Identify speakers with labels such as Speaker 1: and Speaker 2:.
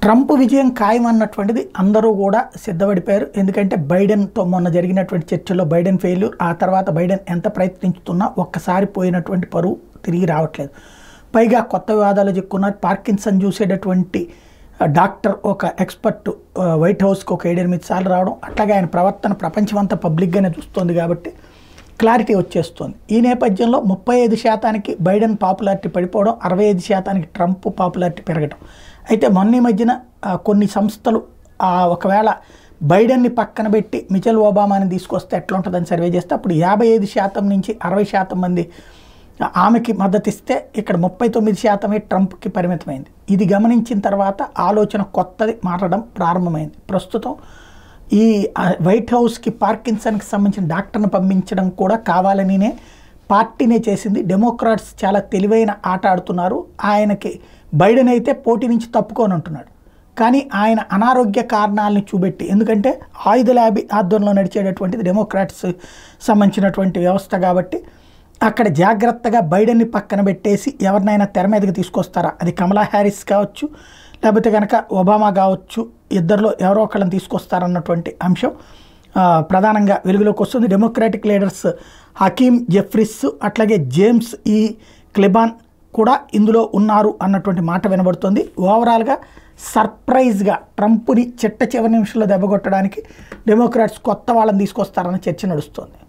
Speaker 1: Trump విజయం ఖాయం అన్నటువంటిది అందరూ కూడా సిద్ధపడిపోయారు ఎందుకంటే బైడెన్తో మొన్న జరిగినటువంటి చర్చల్లో బైడెన్ ఫెయిల్యూర్ ఆ తర్వాత బైడెన్ ఎంత ప్రయత్నించుతున్నా ఒక్కసారి పోయినటువంటి పరువు తిరిగి రావట్లేదు పైగా కొత్త వివాదాలు చెప్పుకున్నారు పార్కిన్సన్ చూసేటటువంటి ఆ, డాక్టర్ ఒక ఎక్స్పర్ట్ ఆ, వైట్ హౌస్కి ఒక ఏడెనిమిది సార్లు రావడం అట్లాగే ఆయన ప్రవర్తన ప్రపంచమంతా పబ్లిక్గానే చూస్తోంది కాబట్టి క్లారిటీ వచ్చేస్తుంది ఈ నేపథ్యంలో ముప్పై ఐదు శాతానికి బైడెన్ పాపులారిటీ పడిపోవడం అరవై ఐదు శాతానికి ట్రంప్ పాపులారిటీ పెరగడం అయితే మొన్న ఈ మధ్యన ఆ, కొన్ని సంస్థలు ఆ, ఒకవేళ బైడెన్ని పక్కన పెట్టి మిచెల్ ఒబామాని తీసుకొస్తే ఎట్లా ఉంటుందని సర్వే చేస్తే అప్పుడు యాభై ఐదు శాతం నుంచి అరవై శాతం మంది ఆమెకి మద్దతు ఇస్తే ఇక్కడ ముప్పై తొమ్మిది శాతమే ట్రంప్కి పరిమితమైంది ఇది గమనించిన తర్వాత ఆలోచన కొత్తది మారడం ప్రారంభమైంది ప్రస్తుతం ఈ ఆ, వైట్ హౌస్కి పార్కిన్సన్కి సంబంధించిన డాక్టర్ని పంపించడం కూడా కావాలనినే పార్టీనే చేసింది డెమోక్రాట్స్ చాలా తెలివైన ఆట ఆడుతున్నారు ఆయనకి బైడెన్ అయితే పోటీ నుంచి తప్పుకొని అంటున్నాడు కానీ ఆయన అనారోగ్య కారణాలని చూపెట్టి ఎందుకంటే ఆయుధ ల్యాబ్ ఆధ్వర్యంలో నడిచేటటువంటిది డెమోక్రాట్స్ సంబంధించినటువంటి వ్యవస్థ కాబట్టి అక్కడ జాగ్రత్తగా బైడెన్ని పక్కన పెట్టేసి ఎవరినైనా తెర మీదకి తీసుకొస్తారా అది కమలా హ్యారిస్ కావచ్చు లేకపోతే కనుక ఒబామా కావచ్చు ఇద్దరిలో ఎవరో ఒకళ్ళని తీసుకొస్తారన్నటువంటి అంశం ఆ, ప్రధానంగా వెలుగులోకి వస్తుంది డెమోక్రాటిక్ లీడర్స్ హకీమ్ జెఫ్రిస్ అట్లాగే జేమ్స్ ఈ క్లిబాన్ కూడా ఇందులో ఉన్నారు అన్నటువంటి మాట వినబడుతుంది ఓవరాల్గా సర్ప్రైజ్గా ట్రంప్ని చిట్ట చివరి నిమిషంలో దెబ్బకొట్టడానికి డెమోక్రాట్స్ కొత్త వాళ్ళని తీసుకొస్తారన్న చర్చ నడుస్తుంది